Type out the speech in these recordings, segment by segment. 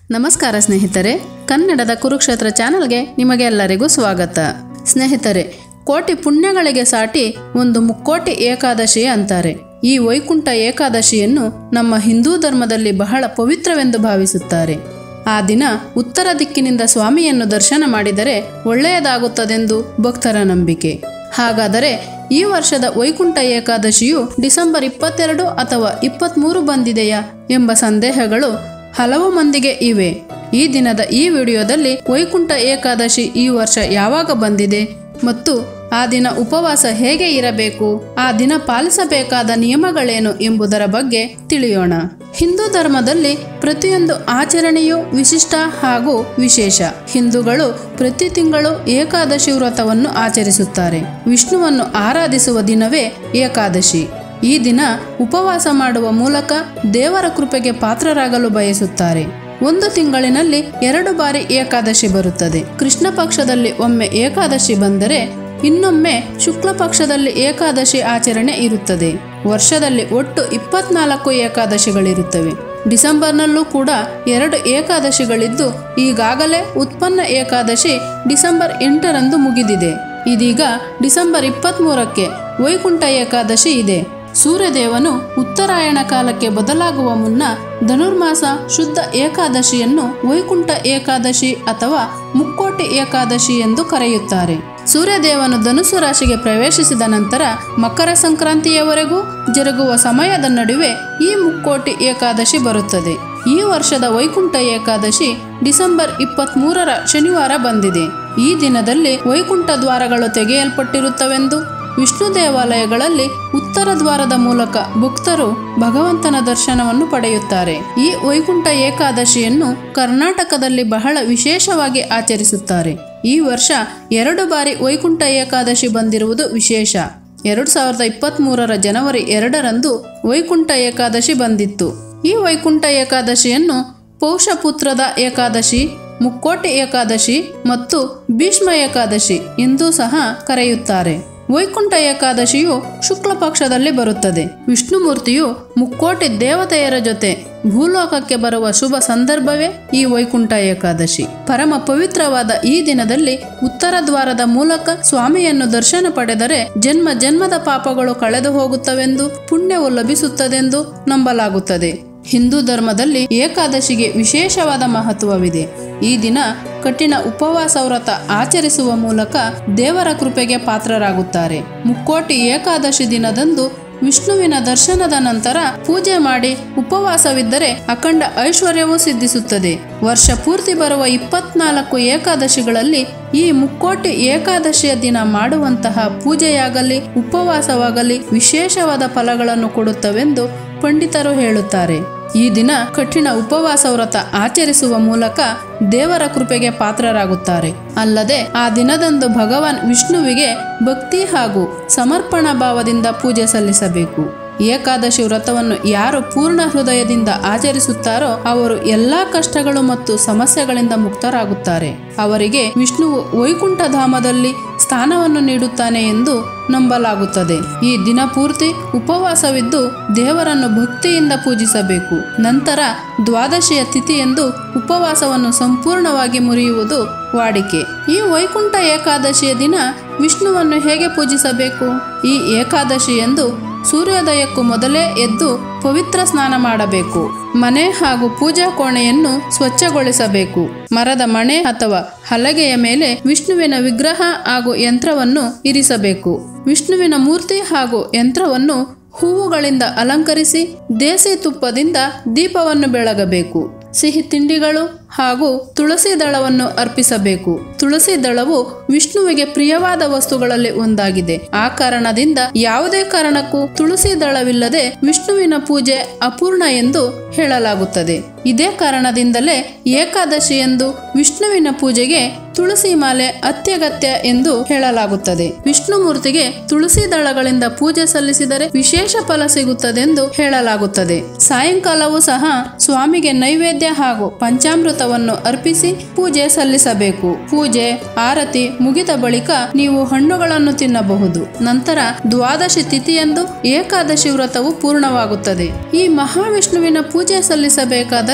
ನಮಸ್ಕಾರ ಸ್ನೇಹಿತರೆ ಕನ್ನಡದ ಕುರುಕ್ಷೇತ್ರ ಚಾನಲ್ಗೆ ನಿಮಗೆಲ್ಲರಿಗೂ ಸ್ವಾಗತ ಸ್ನೇಹಿತರೆ ಕೋಟಿ ಪುಣ್ಯಗಳಿಗೆ ಸಾಟಿ ಒಂದು ಮುಕ್ಕೋಟಿ ಏಕಾದಶಿ ಅಂತಾರೆ ಈ ವೈಕುಂಠ ಏಕಾದಶಿಯನ್ನು ನಮ್ಮ ಹಿಂದೂ ಧರ್ಮದಲ್ಲಿ ಬಹಳ ಪವಿತ್ರವೆಂದು ಭಾವಿಸುತ್ತಾರೆ ಆ ದಿನ ಉತ್ತರ ದಿಕ್ಕಿನಿಂದ ಸ್ವಾಮಿಯನ್ನು ದರ್ಶನ ಮಾಡಿದರೆ ಒಳ್ಳೆಯದಾಗುತ್ತದೆಂದು ಭಕ್ತರ ನಂಬಿಕೆ ಹಾಗಾದರೆ ಈ ವರ್ಷದ ವೈಕುಂಠ ಏಕಾದಶಿಯು ಡಿಸೆಂಬರ್ ಇಪ್ಪತ್ತೆರಡು ಅಥವಾ ಇಪ್ಪತ್ತ್ಮೂರು ಬಂದಿದೆಯಾ ಎಂಬ ಸಂದೇಹಗಳು ಹಲವು ಮಂದಿಗೆ ಇವೆ ಈ ದಿನದ ಈ ವಿಡಿಯೋದಲ್ಲಿ ವೈಕುಂಠ ಏಕಾದಶಿ ಈ ವರ್ಷ ಯಾವಾಗ ಬಂದಿದೆ ಮತ್ತು ಆ ದಿನ ಉಪವಾಸ ಹೇಗೆ ಇರಬೇಕು ಆ ದಿನ ಪಾಲಿಸಬೇಕಾದ ನಿಯಮಗಳೇನು ಎಂಬುದರ ಬಗ್ಗೆ ತಿಳಿಯೋಣ ಹಿಂದೂ ಧರ್ಮದಲ್ಲಿ ಪ್ರತಿಯೊಂದು ಆಚರಣೆಯು ವಿಶಿಷ್ಟ ಹಾಗೂ ವಿಶೇಷ ಹಿಂದೂಗಳು ಪ್ರತಿ ತಿಂಗಳು ಏಕಾದಶಿ ವ್ರತವನ್ನು ಆಚರಿಸುತ್ತಾರೆ ವಿಷ್ಣುವನ್ನು ಆರಾಧಿಸುವ ದಿನವೇ ಏಕಾದಶಿ ಈ ದಿನ ಉಪವಾಸ ಮಾಡುವ ಮೂಲಕ ದೇವರ ಕೃಪೆಗೆ ಪಾತ್ರರಾಗಲು ಬಯಸುತ್ತಾರೆ ಒಂದು ತಿಂಗಳಿನಲ್ಲಿ ಎರಡು ಬಾರಿ ಏಕಾದಶಿ ಬರುತ್ತದೆ ಕೃಷ್ಣ ಪಕ್ಷದಲ್ಲಿ ಒಮ್ಮೆ ಏಕಾದಶಿ ಬಂದರೆ ಇನ್ನೊಮ್ಮೆ ಶುಕ್ಲ ಪಕ್ಷದಲ್ಲಿ ಏಕಾದಶಿ ಆಚರಣೆ ಇರುತ್ತದೆ ವರ್ಷದಲ್ಲಿ ಒಟ್ಟು ಇಪ್ಪತ್ನಾಲ್ಕು ಏಕಾದಶಿಗಳಿರುತ್ತವೆ ಡಿಸೆಂಬರ್ನಲ್ಲೂ ಕೂಡ ಎರಡು ಏಕಾದಶಿಗಳಿದ್ದು ಈಗಾಗಲೇ ಉತ್ಪನ್ನ ಏಕಾದಶಿ ಡಿಸೆಂಬರ್ ಎಂಟರಂದು ಮುಗಿದಿದೆ ಇದೀಗ ಡಿಸೆಂಬರ್ ಇಪ್ಪತ್ತ್ಮೂರಕ್ಕೆ ವೈಕುಂಠ ಏಕಾದಶಿ ಇದೆ ಸೂರ್ಯದೇವನು ಉತ್ತರಾಯಣ ಕಾಲಕ್ಕೆ ಬದಲಾಗುವ ಮುನ್ನ ಧನುರ್ಮಾಸ ಶುದ್ಧ ಏಕಾದಶಿಯನ್ನು ವೈಕುಂಠ ಏಕಾದಶಿ ಅಥವಾ ಮುಕ್ಕೋಟಿ ಏಕಾದಶಿ ಎಂದು ಕರೆಯುತ್ತಾರೆ ಸೂರ್ಯದೇವನು ಧನುಸು ರಾಶಿಗೆ ಪ್ರವೇಶಿಸಿದ ನಂತರ ಮಕರ ಸಂಕ್ರಾಂತಿಯವರೆಗೂ ಜರುಗುವ ಸಮಯದ ನಡುವೆ ಈ ಮುಕ್ಕೋಟಿ ಏಕಾದಶಿ ಬರುತ್ತದೆ ಈ ವರ್ಷದ ವೈಕುಂಠ ಏಕಾದಶಿ ಡಿಸೆಂಬರ್ ಇಪ್ಪತ್ತ್ಮೂರರ ಶನಿವಾರ ಬಂದಿದೆ ಈ ದಿನದಲ್ಲಿ ವೈಕುಂಠ ದ್ವಾರಗಳು ತೆಗೆಯಲ್ಪಟ್ಟಿರುತ್ತವೆಂದು ವಿಷ್ಣು ದೇವಾಲಯಗಳಲ್ಲಿ ಉತ್ತರ ದ್ವಾರದ ಮೂಲಕ ಭಕ್ತರು ಭಗವಂತನ ದರ್ಶನವನ್ನು ಪಡೆಯುತ್ತಾರೆ ಈ ವೈಕುಂಠ ಏಕಾದಶಿಯನ್ನು ಕರ್ನಾಟಕದಲ್ಲಿ ಬಹಳ ವಿಶೇಷವಾಗಿ ಆಚರಿಸುತ್ತಾರೆ ಈ ವರ್ಷ ಎರಡು ಬಾರಿ ವೈಕುಂಠ ಏಕಾದಶಿ ಬಂದಿರುವುದು ವಿಶೇಷ ಎರಡು ಸಾವಿರದ ಇಪ್ಪತ್ತ್ಮೂರರ ಜನವರಿ ಎರಡರಂದು ವೈಕುಂಠ ಏಕಾದಶಿ ಬಂದಿತ್ತು ಈ ವೈಕುಂಠ ಏಕಾದಶಿಯನ್ನು ಪೌಷಪುತ್ರದ ಏಕಾದಶಿ ಮುಕ್ಕೋಟಿ ಏಕಾದಶಿ ಮತ್ತು ಭೀಷ್ಮ ಏಕಾದಶಿ ಎಂದೂ ಸಹ ಕರೆಯುತ್ತಾರೆ ವೈಕುಂಠ ಏಕಾದಶಿಯು ಶುಕ್ಲ ಪಕ್ಷದಲ್ಲಿ ಬರುತ್ತದೆ ವಿಷ್ಣುಮೂರ್ತಿಯು ಮುಕ್ಕೋಟಿ ದೇವತೆಯರ ಜೊತೆ ಭೂಲೋಕಕ್ಕೆ ಬರುವ ಶುಭ ಸಂದರ್ಭವೇ ಈ ವೈಕುಂಠ ಏಕಾದಶಿ ಪರಮ ಪವಿತ್ರವಾದ ಈ ದಿನದಲ್ಲಿ ಉತ್ತರ ದ್ವಾರದ ಮೂಲಕ ಸ್ವಾಮಿಯನ್ನು ದರ್ಶನ ಪಡೆದರೆ ಜನ್ಮ ಜನ್ಮದ ಪಾಪಗಳು ಕಳೆದು ಹೋಗುತ್ತವೆಂದು ಪುಣ್ಯವು ಲಭಿಸುತ್ತದೆಂದು ನಂಬಲಾಗುತ್ತದೆ ಹಿಂದೂ ಧರ್ಮದಲ್ಲಿ ಏಕಾದಶಿಗೆ ವಿಶೇಷವಾದ ಮಹತ್ವವಿದೆ ಈ ದಿನ ಕಠಿಣ ಉಪವಾಸ ವ್ರತ ಆಚರಿಸುವ ಮೂಲಕ ದೇವರ ಕೃಪೆಗೆ ಪಾತ್ರರಾಗುತ್ತಾರೆ ಮುಕ್ಕೋಟಿ ಏಕಾದಶಿ ದಿನದಂದು ವಿಷ್ಣುವಿನ ದರ್ಶನದ ನಂತರ ಪೂಜೆ ಮಾಡಿ ಉಪವಾಸವಿದ್ದರೆ ಅಖಂಡ ಐಶ್ವರ್ಯವೂ ಸಿದ್ಧಿಸುತ್ತದೆ ವರ್ಷ ಪೂರ್ತಿ ಬರುವ ಇಪ್ಪತ್ನಾಲ್ಕು ಏಕಾದಶಿಗಳಲ್ಲಿ ಈ ಮುಕ್ಕೋಟಿ ಏಕಾದಶಿಯ ದಿನ ಮಾಡುವಂತಹ ಪೂಜೆಯಾಗಲಿ ಉಪವಾಸವಾಗಲಿ ವಿಶೇಷವಾದ ಫಲಗಳನ್ನು ಕೊಡುತ್ತವೆಂದು ಪಂಡಿತರು ಹೇಳುತ್ತಾರೆ ಈ ದಿನ ಕಠಿಣ ಉಪವಾಸ ವ್ರತ ಆಚರಿಸುವ ಮೂಲಕ ದೇವರ ಕೃಪೆಗೆ ಪಾತ್ರರಾಗುತ್ತಾರೆ ಅಲ್ಲದೆ ಆ ದಿನದಂದು ಭಗವಾನ್ ವಿಷ್ಣುವಿಗೆ ಭಕ್ತಿ ಹಾಗೂ ಸಮರ್ಪಣಾ ಭಾವದಿಂದ ಪೂಜೆ ಸಲ್ಲಿಸಬೇಕು ಏಕಾದಶಿ ವ್ರತವನ್ನು ಯಾರು ಪೂರ್ಣ ಹೃದಯದಿಂದ ಆಚರಿಸುತ್ತಾರೋ ಅವರು ಎಲ್ಲಾ ಕಷ್ಟಗಳು ಮತ್ತು ಸಮಸ್ಯೆಗಳಿಂದ ಮುಕ್ತರಾಗುತ್ತಾರೆ ಅವರಿಗೆ ವಿಷ್ಣುವು ವೈಕುಂಠ ಧಾಮದಲ್ಲಿ ಸ್ಥಾನವನ್ನು ನೀಡುತ್ತಾನೆ ಎಂದು ನಂಬಲಾಗುತ್ತದೆ ಈ ದಿನ ಪೂರ್ತಿ ಉಪವಾಸವಿದ್ದು ದೇವರನ್ನು ಭಕ್ತಿಯಿಂದ ಪೂಜಿಸಬೇಕು ನಂತರ ದ್ವಾದಶಿಯ ತಿಥಿಯೆಂದು ಉಪವಾಸವನ್ನು ಸಂಪೂರ್ಣವಾಗಿ ಮುರಿಯುವುದು ವಾಡಿಕೆ ಈ ವೈಕುಂಠ ಏಕಾದಶಿಯ ದಿನ ವಿಷ್ಣುವನ್ನು ಹೇಗೆ ಪೂಜಿಸಬೇಕು ಈ ಏಕಾದಶಿ ಎಂದು ಸೂರ್ಯೋದಯಕ್ಕೂ ಮೊದಲೇ ಎದ್ದು ಪವಿತ್ರ ಸ್ನಾನ ಮಾಡಬೇಕು ಮನೆ ಹಾಗೂ ಪೂಜಾ ಕೋಣೆಯನ್ನು ಸ್ವಚ್ಛಗೊಳಿಸಬೇಕು ಮರದ ಮಣೆ ಅಥವಾ ಹಲಗೆಯ ಮೇಲೆ ವಿಷ್ಣುವಿನ ವಿಗ್ರಹ ಹಾಗೂ ಯಂತ್ರವನ್ನು ಇರಿಸಬೇಕು ವಿಷ್ಣುವಿನ ಮೂರ್ತಿ ಹಾಗೂ ಯಂತ್ರವನ್ನು ಹೂವುಗಳಿಂದ ಅಲಂಕರಿಸಿ ದೇಸಿ ತುಪ್ಪದಿಂದ ದೀಪವನ್ನು ಬೆಳಗಬೇಕು ಸಿಹಿ ತಿಂಡಿಗಳು ಹಾಗೂ ತುಳಸಿ ದಳವನ್ನು ಅರ್ಪಿಸಬೇಕು ತುಳಸಿ ದಳವು ವಿಷ್ಣುವಿಗೆ ಪ್ರಿಯವಾದ ವಸ್ತುಗಳಲ್ಲಿ ಒಂದಾಗಿದೆ ಆ ಕಾರಣದಿಂದ ಯಾವುದೇ ಕಾರಣಕ್ಕೂ ತುಳಸಿ ದಳವಿಲ್ಲದೆ ವಿಷ್ಣುವಿನ ಪೂಜೆ ಅಪೂರ್ಣ ಎಂದು ಹೇಳಲಾಗುತ್ತದೆ ಇದೇ ಕಾರಣದಿಂದಲೇ ಏಕಾದಶಿ ಎಂದು ವಿಷ್ಣುವಿನ ಪೂಜೆಗೆ ತುಳಸಿ ಮಾಲೆ ಅತ್ಯಗತ್ಯ ಎಂದು ಹೇಳಲಾಗುತ್ತದೆ ವಿಷ್ಣು ಮೂರ್ತಿಗೆ ತುಳಸಿ ದಳಗಳಿಂದ ಪೂಜೆ ಸಲ್ಲಿಸಿದರೆ ವಿಶೇಷ ಫಲ ಸಿಗುತ್ತದೆಂದು ಹೇಳಲಾಗುತ್ತದೆ ಸಾಯಂಕಾಲವೂ ಸಹ ಸ್ವಾಮಿಗೆ ನೈವೇದ್ಯ ಹಾಗೂ ಪಂಚಾಮೃತವನ್ನು ಅರ್ಪಿಸಿ ಪೂಜೆ ಸಲ್ಲಿಸಬೇಕು ಪೂಜೆ ಆರತಿ ಮುಗಿದ ಬಳಿಕ ನೀವು ಹಣ್ಣುಗಳನ್ನು ತಿನ್ನಬಹುದು ನಂತರ ದ್ವಾದಶಿ ತಿಥಿಯಂದು ಏಕಾದಶಿ ವ್ರತವು ಪೂರ್ಣವಾಗುತ್ತದೆ ಈ ಮಹಾವಿಷ್ಣುವಿನ ಪೂಜೆ ಸಲ್ಲಿಸಬೇಕಾದರೆ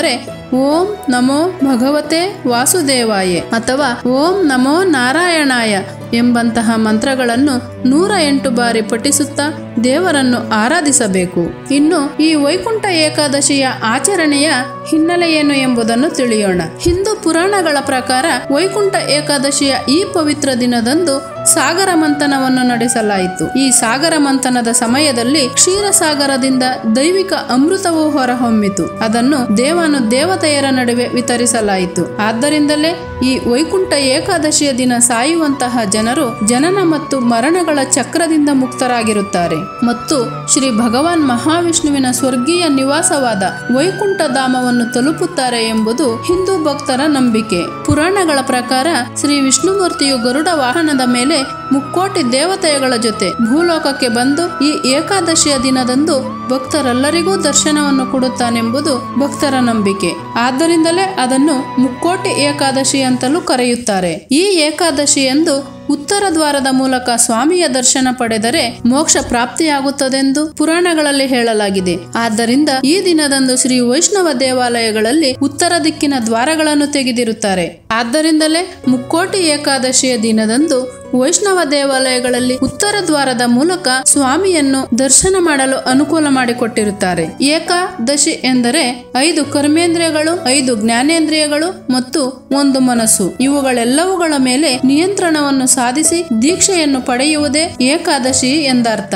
ಓಂ ನಮೋ ಭಗವತೆ ವಾಸುದೇವಾಯೆ ಅಥವಾ ಓಂ ನಮೋ ನಾರಾಯಣಾಯ ಎಂಬಂತಹ ಮಂತ್ರಗಳನ್ನು ನೂರ ಎಂಟು ಬಾರಿ ಪಠಿಸುತ್ತಾ ದೇವರನ್ನು ಆರಾಧಿಸಬೇಕು ಇನ್ನು ಈ ವೈಕುಂಠ ಏಕಾದಶಿಯ ಆಚರಣೆಯ ಹಿನ್ನೆಲೆ ಏನು ಎಂಬುದನ್ನು ತಿಳಿಯೋಣ ಹಿಂದೂ ಪುರಾಣಗಳ ಪ್ರಕಾರ ವೈಕುಂಠ ಏಕಾದಶಿಯ ಈ ಪವಿತ್ರ ದಿನದಂದು ಸಾಗರ ಮಂಥನವನ್ನು ನಡೆಸಲಾಯಿತು ಈ ಸಾಗರ ಮಂಥನದ ಸಮಯದಲ್ಲಿ ಕ್ಷೀರಸಾಗರದಿಂದ ದೈವಿಕ ಅಮೃತವು ಹೊರಹೊಮ್ಮಿತು ಅದನ್ನು ದೇವಾನು ದೇವತೆಯರ ನಡುವೆ ವಿತರಿಸಲಾಯಿತು ಆದ್ದರಿಂದಲೇ ಈ ವೈಕುಂಠ ಏಕಾದಶಿಯ ದಿನ ಸಾಯುವಂತಹ ಜನರು ಜನನ ಮತ್ತು ಮರಣಗಳ ಚಕ್ರದಿಂದ ಮುಕ್ತರಾಗಿರುತ್ತಾರೆ ಮತ್ತು ಶ್ರೀ ಭಗವಾನ್ ಮಹಾವಿಷ್ಣುವಿನ ಸ್ವರ್ಗೀಯ ನಿವಾಸವಾದ ವೈಕುಂಠ ಧಾಮವನ್ನು ತಲುಪುತ್ತಾರೆ ಎಂಬುದು ಹಿಂದೂ ಭಕ್ತರ ನಂಬಿಕೆ ಪುರಾಣಗಳ ಪ್ರಕಾರ ಶ್ರೀ ವಿಷ್ಣುಮೂರ್ತಿಯು ಗರುಡ ವಾಹನದ ಮೇಲೆ ಮುಕ್ಕೋಟಿ ದೇವತೆಗಳ ಜೊತೆ ಭೂಲೋಕಕ್ಕೆ ಬಂದು ಈ ಏಕಾದಶಿಯ ದಿನದಂದು ಭಕ್ತರೆಲ್ಲರಿಗೂ ದರ್ಶನವನ್ನು ಕೊಡುತ್ತಾನೆಂಬುದು ಭಕ್ತರ ನಂಬಿಕೆ ಆದ್ದರಿಂದಲೇ ಅದನ್ನು ಮುಕ್ಕೋಟಿ ಏಕಾದಶಿ ಅಂತಲೂ ಕರೆಯುತ್ತಾರೆ ಈ ಏಕಾದಶಿಯಂದು ಉತ್ತರ ದ್ವಾರದ ಮೂಲಕ ಸ್ವಾಮಿಯ ದರ್ಶನ ಪಡೆದರೆ ಮೋಕ್ಷ ಪ್ರಾಪ್ತಿಯಾಗುತ್ತದೆಂದು ಪುರಾಣಗಳಲ್ಲಿ ಹೇಳಲಾಗಿದೆ ಆದ್ದರಿಂದ ಈ ದಿನದಂದು ಶ್ರೀ ವೈಷ್ಣವ ದೇವಾಲಯಗಳಲ್ಲಿ ಉತ್ತರ ದಿಕ್ಕಿನ ದ್ವಾರಗಳನ್ನು ತೆಗೆದಿರುತ್ತಾರೆ ಆದ್ದರಿಂದಲೇ ಮುಕ್ಕೋಟಿ ಏಕಾದಶಿಯ ದಿನದಂದು ವೈಷ್ಣವ ದೇವಾಲಯಗಳಲ್ಲಿ ಉತ್ತರ ದ್ವಾರದ ಮೂಲಕ ಸ್ವಾಮಿಯನ್ನು ದರ್ಶನ ಮಾಡಲು ಅನುಕೂಲ ಮಾಡಿಕೊಟ್ಟಿರುತ್ತಾರೆ ಏಕಾದಶಿ ಎಂದರೆ ಐದು ಕರ್ಮೇಂದ್ರಿಯಗಳು ಐದು ಜ್ಞಾನೇಂದ್ರಿಯಗಳು ಮತ್ತು ಒಂದು ಮನಸ್ಸು ಇವುಗಳೆಲ್ಲವುಗಳ ಮೇಲೆ ನಿಯಂತ್ರಣವನ್ನು ಸಾಧಿಸಿ ದೀಕ್ಷೆಯನ್ನು ಪಡೆಯುವುದೇ ಏಕಾದಶಿ ಎಂದರ್ಥ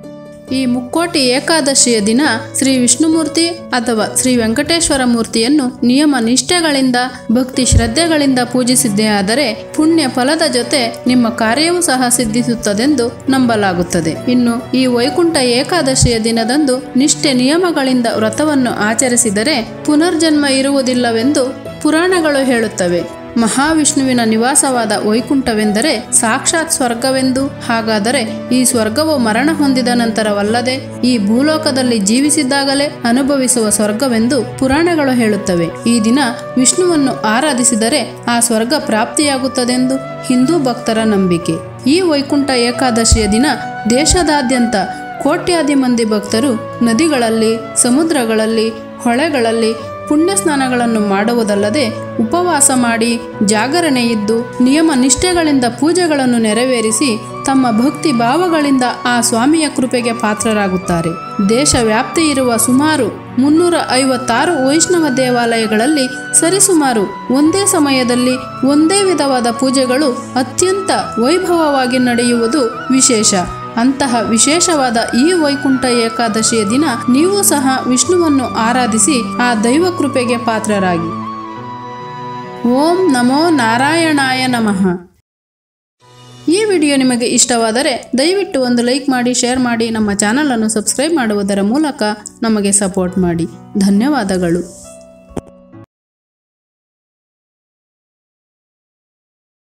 ಈ ಮುಕ್ಕೋಟಿ ಏಕಾದಶಿಯ ದಿನ ಶ್ರೀ ವಿಷ್ಣುಮೂರ್ತಿ ಅಥವಾ ಶ್ರೀ ವೆಂಕಟೇಶ್ವರ ಮೂರ್ತಿಯನ್ನು ನಿಯಮ ನಿಷ್ಠೆಗಳಿಂದ ಭಕ್ತಿ ಶ್ರದ್ಧೆಗಳಿಂದ ಪೂಜಿಸಿದ್ದೇ ಆದರೆ ಪುಣ್ಯ ಫಲದ ಜೊತೆ ನಿಮ್ಮ ಕಾರ್ಯವೂ ಸಹ ಸಿದ್ಧಿಸುತ್ತದೆಂದು ನಂಬಲಾಗುತ್ತದೆ ಇನ್ನು ಈ ವೈಕುಂಠ ಏಕಾದಶಿಯ ದಿನದಂದು ನಿಷ್ಠೆ ನಿಯಮಗಳಿಂದ ವ್ರತವನ್ನು ಆಚರಿಸಿದರೆ ಪುನರ್ಜನ್ಮ ಇರುವುದಿಲ್ಲವೆಂದು ಪುರಾಣಗಳು ಹೇಳುತ್ತವೆ ಮಹಾವಿಷ್ಣುವಿನ ನಿವಾಸವಾದ ವೈಕುಂಠವೆಂದರೆ ಸಾಕ್ಷಾತ್ ಸ್ವರ್ಗವೆಂದು ಹಾಗಾದರೆ ಈ ಸ್ವರ್ಗವು ಮರಣ ಹೊಂದಿದ ನಂತರವಲ್ಲದೆ ಈ ಭೂಲೋಕದಲ್ಲಿ ಜೀವಿಸಿದ್ದಾಗಲೇ ಅನುಭವಿಸುವ ಸ್ವರ್ಗವೆಂದು ಪುರಾಣಗಳು ಹೇಳುತ್ತವೆ ಈ ದಿನ ವಿಷ್ಣುವನ್ನು ಆರಾಧಿಸಿದರೆ ಆ ಸ್ವರ್ಗ ಪ್ರಾಪ್ತಿಯಾಗುತ್ತದೆಂದು ಹಿಂದೂ ಭಕ್ತರ ನಂಬಿಕೆ ಈ ವೈಕುಂಠ ಏಕಾದಶಿಯ ದಿನ ದೇಶದಾದ್ಯಂತ ಕೋಟ್ಯಾದಿ ಮಂದಿ ಭಕ್ತರು ನದಿಗಳಲ್ಲಿ ಸಮುದ್ರಗಳಲ್ಲಿ ಹೊಳೆಗಳಲ್ಲಿ ಪುಣ್ಯ ಸ್ನಾನಗಳನ್ನು ಮಾಡುವುದಲ್ಲದೆ ಉಪವಾಸ ಮಾಡಿ ಜಾಗರಣೆ ಇದ್ದು ನಿಯಮ ನಿಷ್ಠೆಗಳಿಂದ ಪೂಜೆಗಳನ್ನು ನೆರವೇರಿಸಿ ತಮ್ಮ ಭಕ್ತಿ ಭಾವಗಳಿಂದ ಆ ಸ್ವಾಮಿಯ ಕೃಪೆಗೆ ಪಾತ್ರರಾಗುತ್ತಾರೆ ದೇಶ ವ್ಯಾಪ್ತಿ ಇರುವ ಸುಮಾರು ಮುನ್ನೂರ ಐವತ್ತಾರು ವೈಷ್ಣವ ದೇವಾಲಯಗಳಲ್ಲಿ ಸರಿಸುಮಾರು ಒಂದೇ ಸಮಯದಲ್ಲಿ ಒಂದೇ ವಿಧವಾದ ಪೂಜೆಗಳು ಅತ್ಯಂತ ವೈಭವವಾಗಿ ನಡೆಯುವುದು ವಿಶೇಷ ಅಂತಹ ವಿಶೇಷವಾದ ಈ ವೈಕುಂಠ ಏಕಾದಶಿಯ ದಿನ ನೀವು ಸಹ ವಿಷ್ಣುವನ್ನು ಆರಾಧಿಸಿ ಆ ದೈವ ಕೃಪೆಗೆ ಪಾತ್ರರಾಗಿ ಓಂ ನಮೋ ನಾರಾಯಣಾಯ ನಮಃ ಈ ವಿಡಿಯೋ ನಿಮಗೆ ಇಷ್ಟವಾದರೆ ದಯವಿಟ್ಟು ಒಂದು ಲೈಕ್ ಮಾಡಿ ಶೇರ್ ಮಾಡಿ ನಮ್ಮ ಚಾನಲನ್ನು ಸಬ್ಸ್ಕ್ರೈಬ್ ಮಾಡುವುದರ ಮೂಲಕ ನಮಗೆ ಸಪೋರ್ಟ್ ಮಾಡಿ ಧನ್ಯವಾದಗಳು